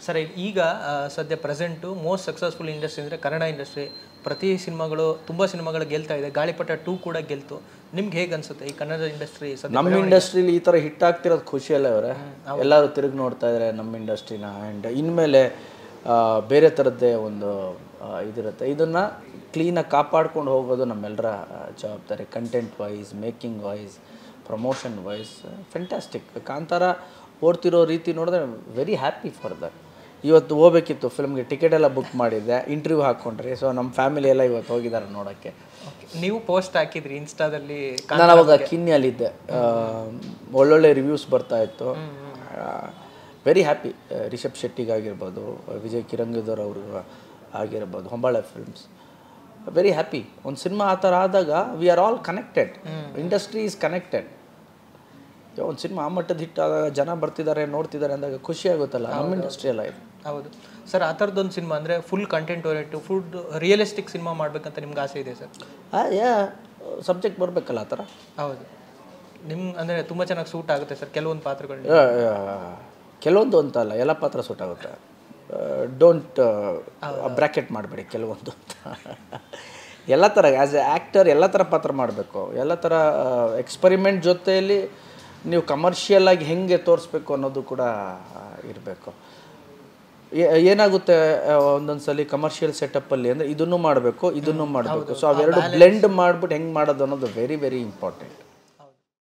Sir ಈಗ ಆ, ಸದ್ಯ ಪ್ರೆಸೆಂಟು ಮೋಸ್ಟ್ ಸಕ್ಸಸ್ಫುಲ್ ಇಂಡಸ್ಟ್ರಿ ಅಂದರೆ ಕನ್ನಡ ಇಂಡಸ್ಟ್ರಿ ಪ್ರತಿ ಸಿನಿಮಾಗಳು ತುಂಬ ಸಿನಿಮಾಗಳು ಗೆಲ್ತಾ ಇದೆ ಗಾಳಿಪಟ ಟೂ ಕೂಡ ಗೆಲ್ತು ನಿಮ್ಗೆ ಹೇಗೆ ಅನ್ಸುತ್ತೆ ಈ ಕನ್ನಡ ಇಂಡಸ್ಟ್ರಿ ಸದ್ಯ ನಮ್ಮ ಇಂಡಸ್ಟ್ರಿಲಿ ಈ ಥರ ಹಿಟ್ ಆಗ್ತಿರೋದು ಖುಷಿಯಲ್ಲ ಅವರೇ ಎಲ್ಲರೂ ತಿರುಗಿ ನೋಡ್ತಾ ಇದ್ದಾರೆ ನಮ್ಮ ಇಂಡಸ್ಟ್ರಿನ ಆ್ಯಂಡ್ ಇನ್ಮೇಲೆ ಆ, ಬೇರೆ ಥರದ್ದೇ ಒಂದು ಆ, ಇದಿರುತ್ತೆ ಇದನ್ನು ಕ್ಲೀನಾಗಿ ಕಾಪಾಡ್ಕೊಂಡು ಹೋಗೋದು ನಮ್ಮೆಲ್ಲರ ಆ, ಜವಾಬ್ದಾರಿ content wise making wise promotion wise fantastic Kantara ಓಡ್ತಿರೋ ರೀತಿ ನೋಡಿದ್ರೆ ವೆರಿ ಹ್ಯಾಪಿ ಫಾರ್ ದಟ್ ಇವತ್ತು ಹೋಗ್ಬೇಕಿತ್ತು ಫಿಲ್ಮ್ಗೆ ಟಿಕೆಟ್ ಎಲ್ಲ ಬುಕ್ ಮಾಡಿದ್ದೆ ಇಂಟರ್ವ್ಯೂ ಹಾಕ್ಕೊಂಡ್ರಿ ಸೊ ನಮ್ಮ ಫ್ಯಾಮಿಲಿ ಎಲ್ಲ ಇವತ್ತು ಹೋಗಿದ್ದಾರೆ ನೋಡೋಕ್ಕೆ Okay. ನೀವು ಪೋಸ್ಟ್ ಹಾಕಿದ್ರಿ ಇನ್ಸ್ಟಾದಲ್ಲಿ ನಾನು ಅವಾಗ ಕಿನ್ನಿಯಲ್ಲಿದ್ದೆ ಆ, ಒಳ್ಳೊಳ್ಳೆ ರಿವ್ಯೂಸ್ ಬರ್ತಾ ಇತ್ತು ವೆರಿ ಹ್ಯಾಪಿ ರಿಷಬ್ ಶೆಟ್ಟಿಗಾಗಿರ್ಬೋದು ವಿಜಯ್ ಕಿರಂಗದವ್ರು ಅವರು ಆಗಿರ್ಬೋದು ಹೊಂಬಾಳೆ ಫಿಲ್ಮ್ಸ್ ವೆರಿ ಹ್ಯಾಪಿ ಒಂದು ಸಿನಿಮಾ ಆ ಥರ ಆದಾಗ we are all connected industry is connected ಒಂದು ಸಿನಿಮಾ ಆ ಮಟ್ಟದ ಹಿಟ್ ಆದಾಗ ಜನ ಬರ್ತಿದ್ದಾರೆ ನೋಡ್ತಿದ್ದಾರೆ ಅಂದಾಗ ಖುಷಿ ಆಗುತ್ತಲ್ಲ ನಮ್ಮ ಇಂಡಸ್ಟ್ರಿ ಎಲ್ಲ ಇದು ಹೌದು ಸರ್ ಆ ಥರದ್ದೊಂದು ಸಿನಿಮಾ ಅಂದರೆ full content oriented full realistic cinema ಮಾಡ್ಬೇಕಂತ ನಿಮ್ಗೆ ಆಸೆ ಇದೆ ಸರ್ ಯಾ ಸಬ್ಜೆಕ್ಟ್ ಬರಬೇಕಲ್ಲ ಆ ಥರ ಹೌದು ನಿಮ್ಮ ಅಂದರೆ ತುಂಬ ಚೆನ್ನಾಗಿ ಸೂಟ್ ಆಗುತ್ತೆ ಸರ್ ಕೆಲವೊಂದು ಪಾತ್ರಗಳು ಆ, ಆ, ಕೆಲವೊಂದು ಅಂತ ಅಲ್ಲ ಎಲ್ಲ ಪಾತ್ರ ಸೂಟ್ ಆಗುತ್ತೆ ಡೋಂಟ್ ಬ್ರ್ಯಾಕೆಟ್ ಮಾಡಬೇಡಿ ಕೆಲವೊಂದು ಅಂತ ಎಲ್ಲ ಥರ ಆ್ಯಸ್ ಎ ಆ್ಯಕ್ಟರ್ ಎಲ್ಲ ಥರ ಪಾತ್ರ ಮಾಡಬೇಕು ಎಲ್ಲ ಥರ ಎಕ್ಸ್ಪರಿಮೆಂಟ್ ಜೊತೆಯಲ್ಲಿ ನೀವು ಕಮರ್ಷಿಯಲ್ ಆಗಿ ಹೆಂಗೆ ತೋರಿಸ್ಬೇಕು ಅನ್ನೋದು ಕೂಡ ಇರಬೇಕು ಏನಾಗುತ್ತೆ ಒಂದೊಂದು ಸಲ ಕಮರ್ಷಿಯಲ್ ಸೆಟಪ್ಪಲ್ಲಿ ಅಂದರೆ ಇದನ್ನು ಮಾಡಬೇಕು ಇದನ್ನು ಮಾಡಬೇಕು ಸೊ ಅವೆರಡು ಬ್ಲೆಂಡ್ ಮಾಡ್ಬಿಟ್ಟು ಹೆಂಗೆ ಮಾಡೋದು ಅನ್ನೋದು ವೆರಿ ವೆರಿ ಇಂಪಾರ್ಟೆಂಟ್